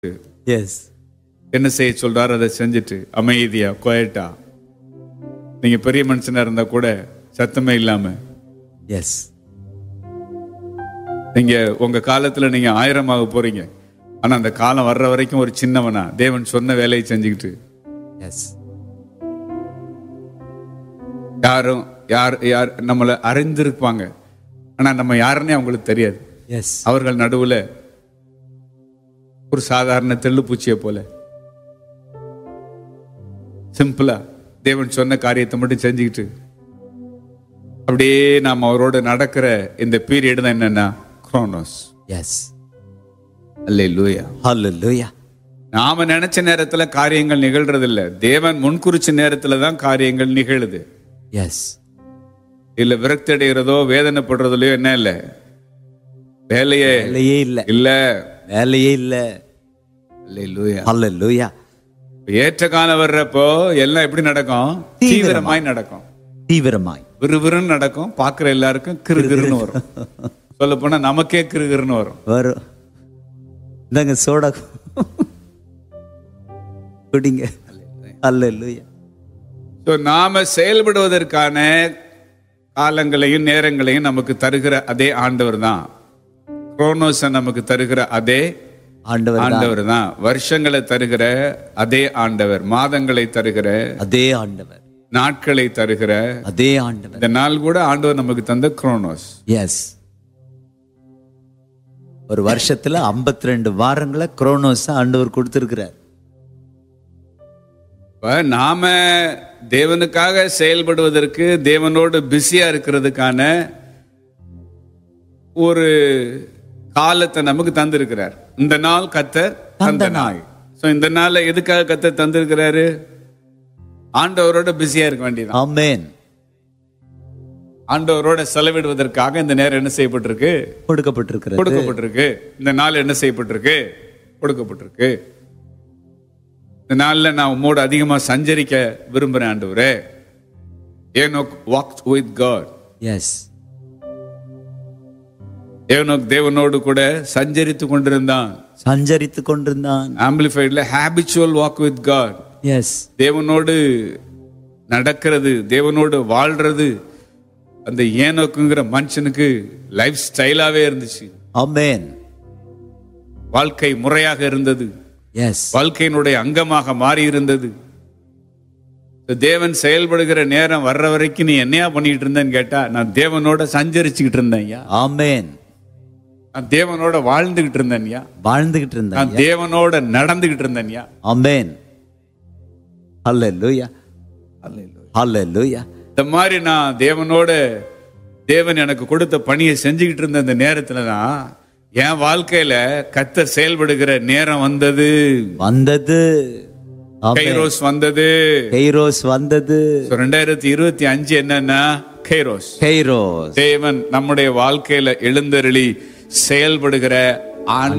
S என்ன செய்ய சொல்றாரு அதை செஞ்சுட்டு அமைதியா குவைட்டா நீங்க பெரிய மனுஷனா இருந்தா கூட சத்தமே இல்லாம எஸ் நீங்க உங்க காலத்துல நீங்க ஆயிரமாக போறீங்க ஆனா அந்த காலம் வர்ற வரைக்கும் ஒரு சின்னவனா தேவன் சொன்ன வேலையை செஞ்சுக்கிட்டு எஸ் யாரும் யார் யார் நம்மளை அறிந்திருப்பாங்க ஆனா நம்ம யாருன்னே அவங்களுக்கு தெரியாது எஸ் அவர்கள் நடுவுல ஒரு சாதாரண தெள்ளுப்பூச்சியை போல சிம்பிளா தேவன் சொன்ன காரியத்தை மட்டும் செஞ்சுக்கிட்டு அப்படியே நாம் அவரோட நடக்கிற இந்த பீரியட் தான் என்னன்னா குரோனோஸ் எஸ் அல்லே லூயா ஹalleluya நாம நினைச்ச நேரத்துல காரியங்கள் நிகழ்றது இல்ல தேவன் முன்குறிச்ச நேரத்துல தான் காரியங்கள் நிகழுது எஸ் இல்ல விரக்தி அடைகிறதோ வேதனைப்படுறதுலயோ என்ன இல்ல வேலையே வேலையே இல்ல இல்ல வேலையே இல்ல அல்லே லூயா ஹalleluya ஏற்ற காலம் வர்றப்போ எல்லாம் எப்படி நடக்கும் தீவிரமாய் நடக்கும் தீவிரமாய் விறுவிறுன்னு நடக்கும் பாக்குற எல்லாருக்கும் கிறுகிறுன்னு வரும் சொல்ல போனா நமக்கே கிறுகிறுன்னு வரும் வரும் இந்தாங்க சோடா குடிங்க ஹalleluya ஸோ நாம செயல்படுவதற்கான காலங்களையும் நேரங்களையும் நமக்கு தருகிற அதே ஆண்டவர் தான் குரோனோஸை நமக்கு தருகிற அதே ஆண்டவர் ஆண்டவர் தான் வருஷங்களை தருகிற அதே ஆண்டவர் மாதங்களை தருகிற அதே ஆண்டவர் நாட்களை தருகிற அதே ஆண்டவர் இந்த நாள் கூட ஆண்டவர் நமக்கு தந்த குரோனோஸ் எஸ் ஒரு வருஷத்துல 52 ரெண்டு வாரங்களை குரோனோஸ் ஆண்டவர் கொடுத்திருக்கிறார் இப்ப நாம தேவனுக்காக செயல்படுவதற்கு தேவனோடு பிஸியா இருக்கிறதுக்கான ஒரு காலத்தை நமக்கு தந்திருக்கிறார் இந்த நாள் கத்தர் தந்த நாள் சோ இந்த நாள்ல எதுக்காக கத்தர் தந்திருக்கிறாரு ஆண்டவரோட பிஸியா இருக்க வேண்டியதான் ஆமென் ஆண்டவரோட செலவிடுவதற்காக இந்த நேரம் என்ன செய்யப்பட்டிருக்கு கொடுக்கப்பட்டிருக்கிறது கொடுக்கப்பட்டிருக்கு இந்த நாள் என்ன செய்யப்பட்டிருக்கு கொடுக்கப்பட்டிருக்கு இந்த நாள்ல நான் உம்மோடு அதிகமா சஞ்சரிக்க விரும்புறேன் ஆண்டவரே Enoch walk with God yes Enoch தேவனோடு கூட சஞ்சரித்து கொண்டிருந்தான் சஞ்சரித்து கொண்டிருந்தான் ஆம்பிளிஃபைட்ல habitual walk with God yes தேவனோடு நடக்கிறது தேவனோடு வாழ்றது அந்த ஏனோக்குங்கிற மனுஷனுக்கு லைஃப் ஸ்டைலாவே இருந்துச்சு ஆமென் வாழ்க்கை முறையாக இருந்தது எஸ் வாழ்க்கையினுடைய அங்கமாக மாறி இருந்தது தேவன் செயல்படுகிற நேரம் வர்ற வரைக்கும் நீ என்னையா பண்ணிட்டு இருந்தேன்னு கேட்டா நான் தேவனோட சஞ்சரிச்சுக்கிட்டு இருந்தேன் ஐயா ஆமென் நான் தேவனோட வாழ்ந்துகிட்டு இருந்தேன் ஐயா வாழ்ந்துகிட்டு இருந்தான் நான் தேவனோட நடந்துகிட்டு இருந்தேன் ஐயா ஆமென் ஹalleluya ஹalleluya இந்த மாதிரி நான் தேவனோட தேவன் எனக்கு கொடுத்த பணியை செஞ்சுக்கிட்டு இருந்த அந்த நேரத்துல தான் என் வாழ்க்கையில கத்தர் செயல்படுகிற நேரம் வந்தது வந்தது ஆமென். கைரோஸ் வந்தது கைரோஸ் வந்தது So, ரெண்டாயிரத்தி இருபத்தி அஞ்சு என்னன்னா கைரோஸ் கைரோஸ் தேவன் நம்முடைய வாழ்க்கையில எழுந்தருளி செயல்படுகிற ஆண்டு